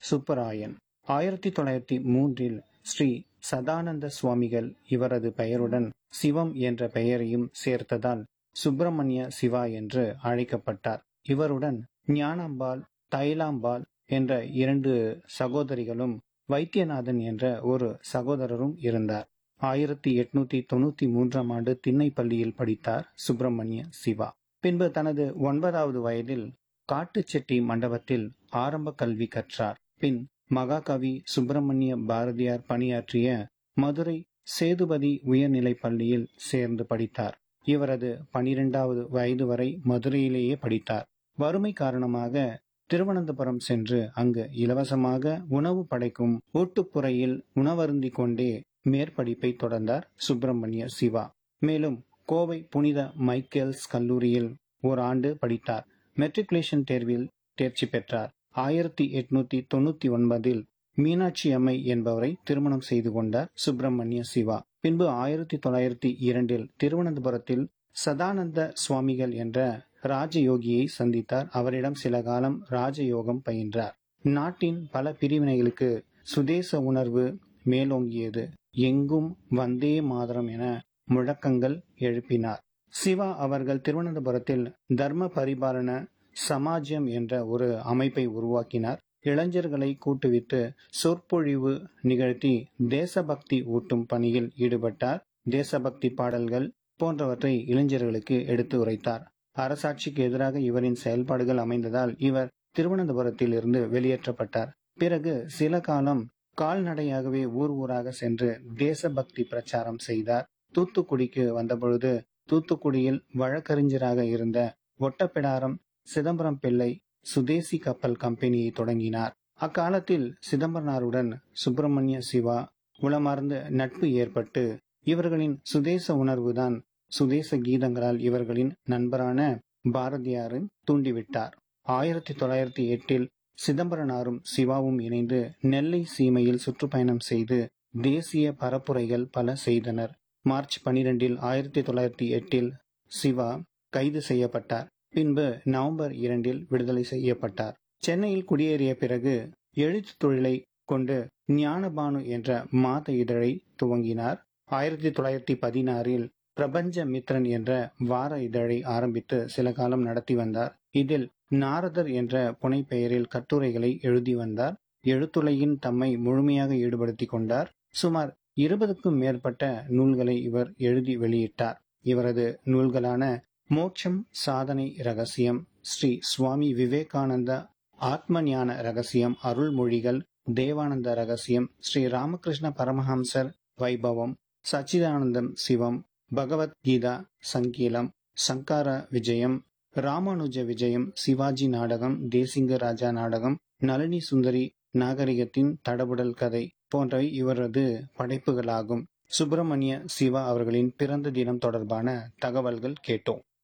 சுப்பராயன் ஆயிரத்தி தொள்ளாயிரத்தி மூன்றில் ஸ்ரீ சதானந்த சுவாமிகள் இவரது பெயருடன் சிவம் என்ற பெயரையும் சேர்த்ததால் சுப்பிரமணிய சிவா என்று அழைக்கப்பட்டார் இவருடன் ஞானாம்பாள் தைலாம்பாள் என்ற இரண்டு சகோதரிகளும் வைத்தியநாதன் என்ற ஒரு சகோதரரும் இருந்தார் ஆயிரத்தி எட்நூத்தி தொண்ணூத்தி மூன்றாம் ஆண்டு திண்ணை பள்ளியில் படித்தார் சுப்பிரமணிய சிவா பின்பு தனது ஒன்பதாவது வயதில் காட்டுச்செட்டி மண்டபத்தில் ஆரம்ப கல்வி கற்றார் பின் மகாகவி சுப்பிரமணிய பாரதியார் பணியாற்றிய மதுரை சேதுபதி உயர்நிலைப் பள்ளியில் சேர்ந்து படித்தார் இவரது பனிரெண்டாவது வயது வரை மதுரையிலேயே படித்தார் வறுமை காரணமாக திருவனந்தபுரம் சென்று அங்கு இலவசமாக உணவு படைக்கும் ஊட்டுப்புறையில் உணவருந்தி கொண்டே மேற்படிப்பை தொடர்ந்தார் சுப்பிரமணிய சிவா மேலும் கோவை புனித மைக்கேல்ஸ் கல்லூரியில் ஓராண்டு படித்தார் மெட்ரிகுலேஷன் தேர்வில் தேர்ச்சி பெற்றார் ஆயிரத்தி எட்நூத்தி தொண்ணூத்தி ஒன்பதில் மீனாட்சி அம்மை என்பவரை திருமணம் செய்து கொண்டார் சுப்பிரமணிய சிவா பின்பு ஆயிரத்தி தொள்ளாயிரத்தி இரண்டில் திருவனந்தபுரத்தில் சதானந்த சுவாமிகள் என்ற ராஜயோகியை சந்தித்தார் அவரிடம் சில காலம் ராஜயோகம் பயின்றார் நாட்டின் பல பிரிவினைகளுக்கு சுதேச உணர்வு மேலோங்கியது எங்கும் வந்தே மாதரம் என முழக்கங்கள் எழுப்பினார் சிவா அவர்கள் திருவனந்தபுரத்தில் தர்ம பரிபாலன சமாஜம் என்ற ஒரு அமைப்பை உருவாக்கினார் இளைஞர்களை கூட்டுவித்து சொற்பொழிவு நிகழ்த்தி தேசபக்தி ஊட்டும் பணியில் ஈடுபட்டார் தேசபக்தி பாடல்கள் போன்றவற்றை இளைஞர்களுக்கு எடுத்து உரைத்தார் அரசாட்சிக்கு எதிராக இவரின் செயல்பாடுகள் அமைந்ததால் இவர் திருவனந்தபுரத்தில் இருந்து வெளியேற்றப்பட்டார் பிறகு சில காலம் கால்நடையாகவே ஊர் ஊராக சென்று தேசபக்தி பிரச்சாரம் செய்தார் தூத்துக்குடிக்கு வந்தபொழுது தூத்துக்குடியில் வழக்கறிஞராக இருந்த ஒட்டப்பிடாரம் சிதம்பரம் பிள்ளை சுதேசி கப்பல் கம்பெனியை தொடங்கினார் அக்காலத்தில் சிதம்பரனாருடன் சுப்பிரமணிய சிவா உளமார்ந்த நட்பு ஏற்பட்டு இவர்களின் சுதேச உணர்வுதான் சுதேச கீதங்களால் இவர்களின் நண்பரான பாரதியாரின் தூண்டிவிட்டார் ஆயிரத்தி தொள்ளாயிரத்தி எட்டில் சிதம்பரனாரும் சிவாவும் இணைந்து நெல்லை சீமையில் சுற்றுப்பயணம் செய்து தேசிய பரப்புரைகள் பல செய்தனர் மார்ச் பனிரெண்டில் ஆயிரத்தி தொள்ளாயிரத்தி எட்டில் சிவா கைது செய்யப்பட்டார் பின்பு நவம்பர் இரண்டில் விடுதலை செய்யப்பட்டார் சென்னையில் குடியேறிய பிறகு எழுத்து தொழிலை கொண்டு ஞானபானு என்ற மாத இதழை துவங்கினார் ஆயிரத்தி தொள்ளாயிரத்தி பதினாறில் பிரபஞ்ச மித்ரன் என்ற வார இதழை ஆரம்பித்து சில காலம் நடத்தி வந்தார் இதில் நாரதர் என்ற புனைப்பெயரில் கட்டுரைகளை எழுதி வந்தார் எழுத்துலையின் தம்மை முழுமையாக ஈடுபடுத்திக் கொண்டார் சுமார் இருபதுக்கும் மேற்பட்ட நூல்களை இவர் எழுதி வெளியிட்டார் இவரது நூல்களான மோட்சம் சாதனை ரகசியம் ஸ்ரீ சுவாமி விவேகானந்த ஆத்ம ஞான ரகசியம் அருள்மொழிகள் தேவானந்த ரகசியம் ஸ்ரீ ராமகிருஷ்ண பரமஹம்சர் வைபவம் சச்சிதானந்தம் சிவம் பகவத்கீதா சங்கீலம் சங்கார விஜயம் ராமானுஜ விஜயம் சிவாஜி நாடகம் தேசிங்க ராஜா நாடகம் நளினி சுந்தரி நாகரிகத்தின் தடபுடல் கதை போன்றவை இவரது படைப்புகளாகும் சுப்பிரமணிய சிவா அவர்களின் பிறந்த தினம் தொடர்பான தகவல்கள் கேட்டோம்